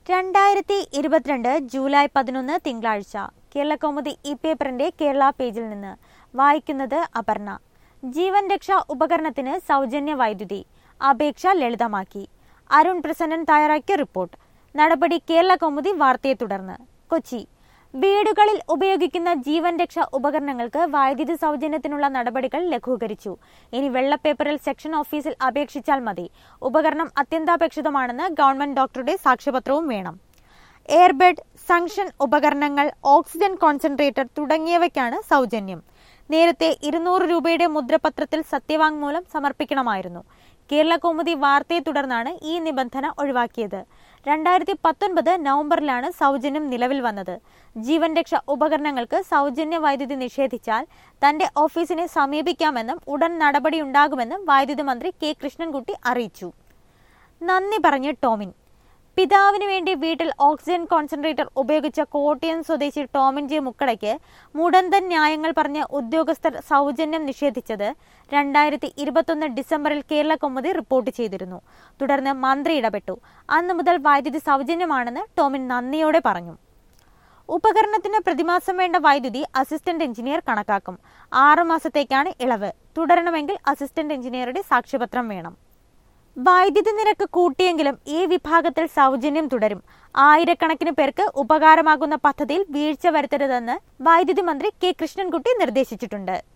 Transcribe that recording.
രണ്ടായിരത്തി ഇരുപത്തിരണ്ട് ജൂലൈ പതിനൊന്ന് തിങ്കളാഴ്ച കേരളകൗമുദി ഇ പേപ്പറിന്റെ കേരള പേജിൽ നിന്ന് വായിക്കുന്നത് അപർണ ജീവൻ രക്ഷാ ഉപകരണത്തിന് സൗജന്യ വൈദ്യുതി അപേക്ഷ ലളിതമാക്കി അരുൺ പ്രസന്നൻ തയ്യാറാക്കിയ റിപ്പോർട്ട് നടപടി കേരള കൗമുദി വാർത്തയെ തുടർന്ന് കൊച്ചി വീടുകളിൽ ഉപയോഗിക്കുന്ന ജീവൻ രക്ഷാ ഉപകരണങ്ങൾക്ക് വൈദ്യുതി സൗജന്യത്തിനുള്ള നടപടികൾ ലഘൂകരിച്ചു ഇനി വെള്ളപ്പേപ്പറിൽ സെക്ഷൻ ഓഫീസിൽ അപേക്ഷിച്ചാൽ മതി ഉപകരണം അത്യന്താപേക്ഷിതമാണെന്ന് ഗവൺമെന്റ് ഡോക്ടറുടെ സാക്ഷ്യപത്രവും വേണം എയർബെഡ് സങ്ഷൻ ഉപകരണങ്ങൾ ഓക്സിജൻ കോൺസെൻട്രേറ്റർ തുടങ്ങിയവയ്ക്കാണ് സൗജന്യം നേരത്തെ ഇരുന്നൂറ് രൂപയുടെ മുദ്രപത്രത്തിൽ സത്യവാങ്മൂലം സമർപ്പിക്കണമായിരുന്നു കേരള കൗമുദി വാർത്തയെ തുടർന്നാണ് ഈ നിബന്ധന ഒഴിവാക്കിയത് രണ്ടായിരത്തി പത്തൊൻപത് നവംബറിലാണ് സൗജന്യം നിലവിൽ വന്നത് ജീവൻ രക്ഷ ഉപകരണങ്ങൾക്ക് സൗജന്യ വൈദ്യുതി നിഷേധിച്ചാൽ തന്റെ ഓഫീസിനെ സമീപിക്കാമെന്നും ഉടൻ നടപടിയുണ്ടാകുമെന്നും വൈദ്യുതി മന്ത്രി കെ കൃഷ്ണൻകുട്ടി അറിയിച്ചു നന്ദി പറഞ്ഞ് ടോമിൻ പിതാവിന് വേണ്ടി വീട്ടിൽ ഓക്സിജൻ കോൺസെൻട്രേറ്റർ ഉപയോഗിച്ച കോട്ടയം സ്വദേശി ടോമിൻ ജെ മുക്കടയ്ക്ക് മുടന്തൻ ന്യായങ്ങൾ പറഞ്ഞ ഉദ്യോഗസ്ഥർ സൗജന്യം നിഷേധിച്ചത് രണ്ടായിരത്തി ഇരുപത്തൊന്ന് ഡിസംബറിൽ കേരള കൗമുദി റിപ്പോർട്ട് ചെയ്തിരുന്നു തുടർന്ന് മന്ത്രി ഇടപെട്ടു അന്നു മുതൽ വൈദ്യുതി സൗജന്യമാണെന്ന് ടോമിൻ നന്ദിയോടെ പറഞ്ഞു ഉപകരണത്തിന് പ്രതിമാസം വേണ്ട വൈദ്യുതി അസിസ്റ്റന്റ് എഞ്ചിനീയർ കണക്കാക്കും ആറു മാസത്തേക്കാണ് ഇളവ് തുടരണമെങ്കിൽ അസിസ്റ്റന്റ് എഞ്ചിനീയറുടെ സാക്ഷ്യപത്രം വേണം വൈദ്യുതി നിരക്ക് കൂട്ടിയെങ്കിലും ഈ വിഭാഗത്തിൽ സൗജന്യം തുടരും ആയിരക്കണക്കിന് പേർക്ക് ഉപകാരമാകുന്ന പദ്ധതിയിൽ വീഴ്ച വരുത്തരുതെന്ന് വൈദ്യുതി മന്ത്രി കെ കൃഷ്ണൻകുട്ടി നിർദ്ദേശിച്ചിട്ടുണ്ട്